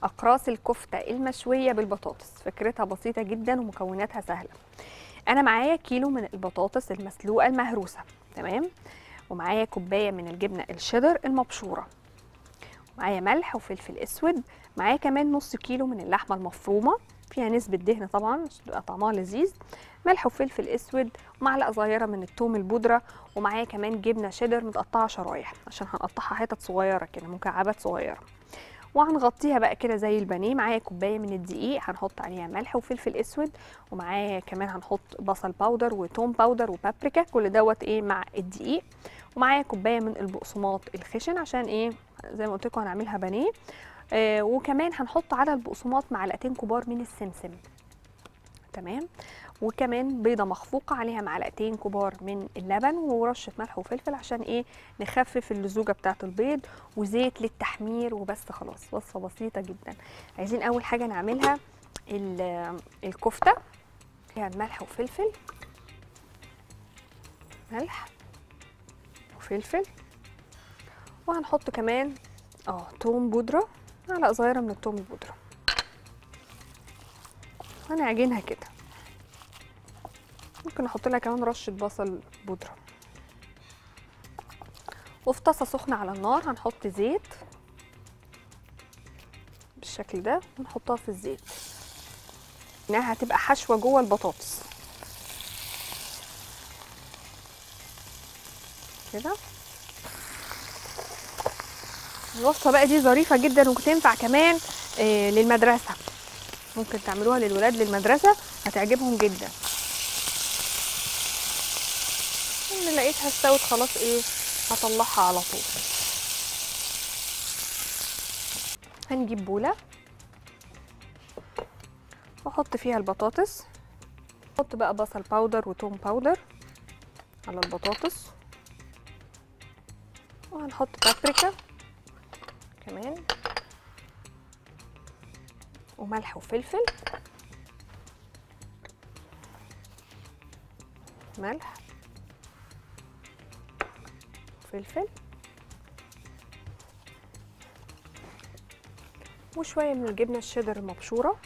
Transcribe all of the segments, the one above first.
اقراص الكفته المشويه بالبطاطس فكرتها بسيطه جدا ومكوناتها سهله انا معايا كيلو من البطاطس المسلوقه المهروسه تمام ومعايا كوبايه من الجبنه الشيدر المبشوره معايا ملح وفلفل اسود معايا كمان نص كيلو من اللحمه المفرومه فيها نسبه دهن طبعا عشان تبقى طعمها لذيذ ملح وفلفل اسود ومعلقه صغيره من الثوم البودره ومعايا كمان جبنه شيدر متقطعه شرايح عشان هنقطعها حتت صغيره كده مكعبات صغيره وهنغطيها بقى كده زي البانيه معايا كوبايه من الدقيق هنحط عليها ملح وفلفل اسود ومعايا كمان هنحط بصل باودر وتوم باودر وبابريكا كل دوت ايه مع الدقيق ومعايا كوبايه من البقسماط الخشن عشان ايه زي ما قلت لكم هنعملها بانيه آه وكمان هنحط على البقسماط معلقتين كبار من السمسم تمام وكمان بيضه مخفوقه عليها معلقتين كبار من اللبن ورشه ملح وفلفل عشان ايه نخفف اللزوجه بتاعه البيض وزيت للتحمير وبس خلاص وصفه بسيطه جدا عايزين اول حاجه نعملها ال- الكفته فيها ملح وفلفل ملح وفلفل وهنحط كمان اه توم بودره معلقه صغيره من التوم البودره هنعجنها كده ممكن احط لها كمان رشه بصل بودره وفي طاسه سخنه على النار هنحط زيت بالشكل ده ونحطها في الزيت انها هتبقى حشوه جوه البطاطس كده الوصفه بقى دي ظريفه جدا وتنفع كمان آه للمدرسه ممكن تعملوها للولاد للمدرسه هتعجبهم جدا اللي لقيتها استوت خلاص ايه هطلعها على طول هنجيب بوله واحط فيها البطاطس احط بقى بصل باودر وتوم باودر على البطاطس وهنحط بابريكا كمان وملح وفلفل ملح وفلفل وشوية من الجبنة الشيدر المبشورة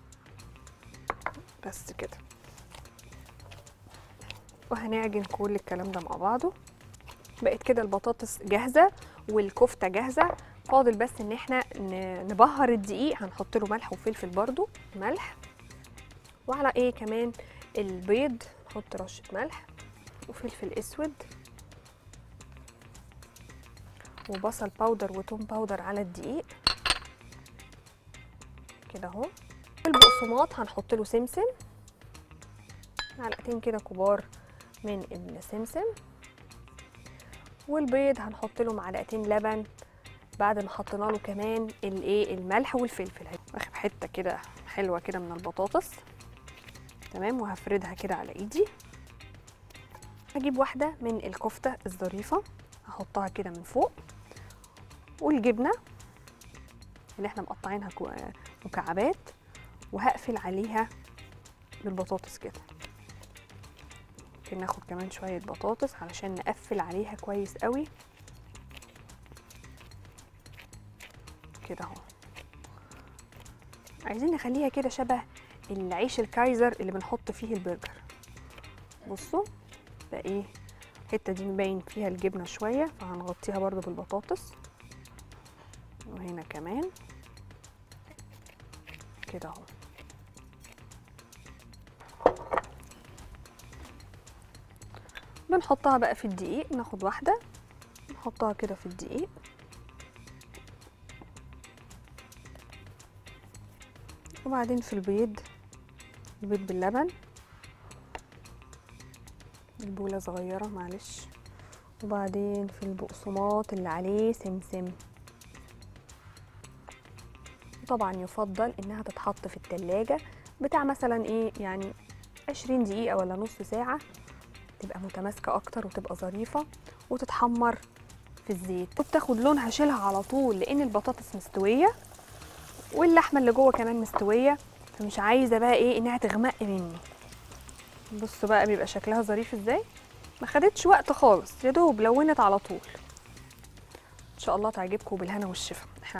بس كده وهنعجن كل الكلام ده مع بعضه بقت كده البطاطس جاهزة والكفتة جاهزة فاضل بس ان احنا ن- نبهر الدقيق هنحط له ملح وفلفل برضو ملح وعلى ايه كمان البيض نحط رشة ملح وفلفل اسود وبصل باودر وتوم باودر على الدقيق كده اهو البقسماط هنحط له سمسم معلقتين كده كبار من السمسم والبيض هنحط له معلقتين لبن بعد ما حطينا له كمان الايه الملح والفلفل واخد حته كده حلوه كده من البطاطس تمام وهفردها كده على ايدي هجيب واحده من الكفته الظريفه هحطها كده من فوق والجبنه اللي احنا مقطعينها كو- مكعبات وهقفل عليها بالبطاطس كده ممكن ناخد كمان شويه بطاطس علشان نقفل عليها كويس قوي كده اهو عايزين نخليها كده شبه العيش الكايزر اللي بنحط فيه البرجر بصوا ده ايه الحته دي مبين فيها الجبنه شويه فهنغطيها برضو بالبطاطس وهنا كمان كده اهو بنحطها بقى في الدقيق ناخد واحده نحطها كده في الدقيق وبعدين في البيض البيض باللبن البولة صغيرة معلش وبعدين في البقسماط اللي عليه سمسم طبعا يفضل انها تتحط في التلاجة بتاع مثلا ايه يعني عشرين دقيقة ولا نص ساعة تبقى متماسكة اكتر وتبقى ظريفة وتتحمر في الزيت وبتاخد لونها شيلها على طول لان البطاطس مستوية واللحمه اللي جوه كمان مستويه فمش عايزه بقى ايه انها تغمق مني بصوا بقى بيبقى شكلها ظريف ازاي ما خدتش وقت خالص يا دوب لونت على طول ان شاء الله تعجبكم بالهنا والشفا احنا